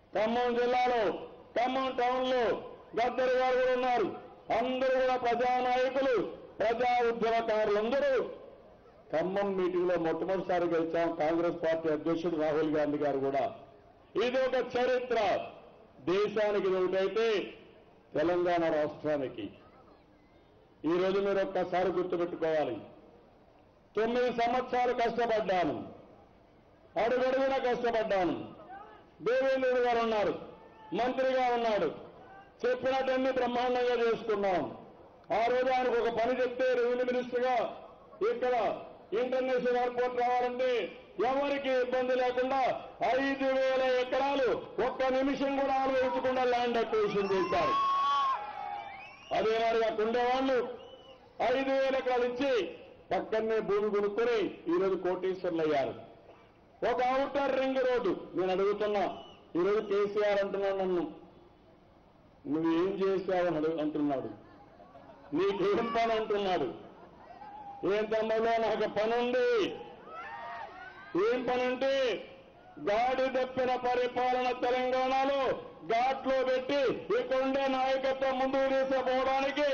ఖమ్మం జిల్లాలో ఖమ్మం టౌన్ లో గద్దరు గారు కూడా ఉన్నారు అందరూ కూడా ప్రజానాయకులు ప్రజా ఉద్యమకారులు అందరూ ఖమ్మం మీటింగ్ లో మొట్టమొదటిసారి గెలిచాం కాంగ్రెస్ పార్టీ అధ్యక్షుడు రాహుల్ గాంధీ గారు కూడా ఇది ఒక చరిత్ర దేశానికి ఇది ఒకటైతే తెలంగాణ రాష్ట్రానికి ఈ రోజు మీరు ఒక్కసారి గుర్తుపెట్టుకోవాలి తొమ్మిది సంవత్సరాలు కష్టపడ్డాను అడుగడుగున కష్టపడ్డాను దేవేంద్రుడు గారు ఉన్నారు మంత్రిగా ఉన్నాడు చెప్పినట్టన్ని బ్రహ్మాండంగా చేసుకున్నాం ఆ రోజు ఆయనకు ఒక పని చెప్తే రెవెన్యూ మినిస్టర్ గా ఇక్కడ ఇంటర్నేషనల్ ఎయిర్పోర్ట్ రావాలంటే ఎవరికి ఇబ్బంది లేకుండా ఐదు వేల ఎకరాలు ఒక్క నిమిషం కూడా ఆలోచించకుండా ల్యాండ్ అక్విజిషన్ చేశారు అదే మరి అక్కడ ఉండేవాళ్ళు ఐదు వేల ఎకరాలు ఇచ్చి పక్కనే భూమి కొనుక్కొని ఈరోజు కోటీశ్వర్లు అయ్యారు ఒక అవుటర్ రింగ్ రోడ్డు నేను అడుగుతున్నా ఈరోజు కేసీఆర్ అంటున్నాడు నన్ను నువ్వు ఏం చేశావని అడుగు అంటున్నాడు నీకేం పని అంటున్నాడు ఏం తమ్ములో నాకు పని ఉంది ఏం పని అంటే గాడి తప్పిన పరిపాలన తెలంగాణలో ఘాట్లో పెట్టి ఇక్కడుండే నాయకత్వం ముందుకు తీసుకుపోవడానికి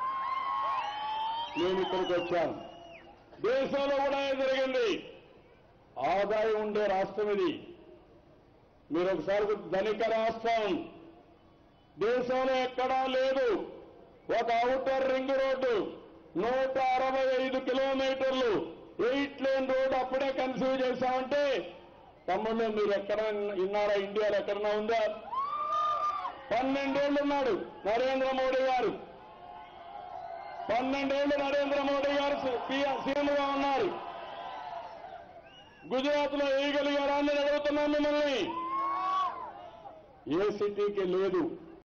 నేను ఇక్కడికి వచ్చాను దేశంలో కూడా ఏం జరిగింది ఆదాయం ఉండే రాష్ట్రం ఇది మీరు ఒకసారి గుర్తు- ధనిక రాష్ట్రం దేశంలో ఎక్కడా లేదు ఒక అవుటర్ రింగ్ రోడ్డు నూట అరవై ఐదు కిలోమీటర్లు ఎయిట్ లేన్ రోడ్డు అప్పుడే కన్సీవ్ చేశామంటే తమ్ముళ్ళు మీరు ఎక్కడ విన్నారా ఇండియాలో ఎక్కడన్నా ఉందా పన్నెండేళ్లు ఉన్నాడు నరేంద్ర మోడీ గారు పన్నెండేళ్లు నరేంద్ర మోడీ గారు సీఎంగా ఉన్నారు గుజరాత్ లో వేయగలిగారా అని నేను అడుగుతున్నాను మిమ్మల్ని ఏ సిటీకి లేదు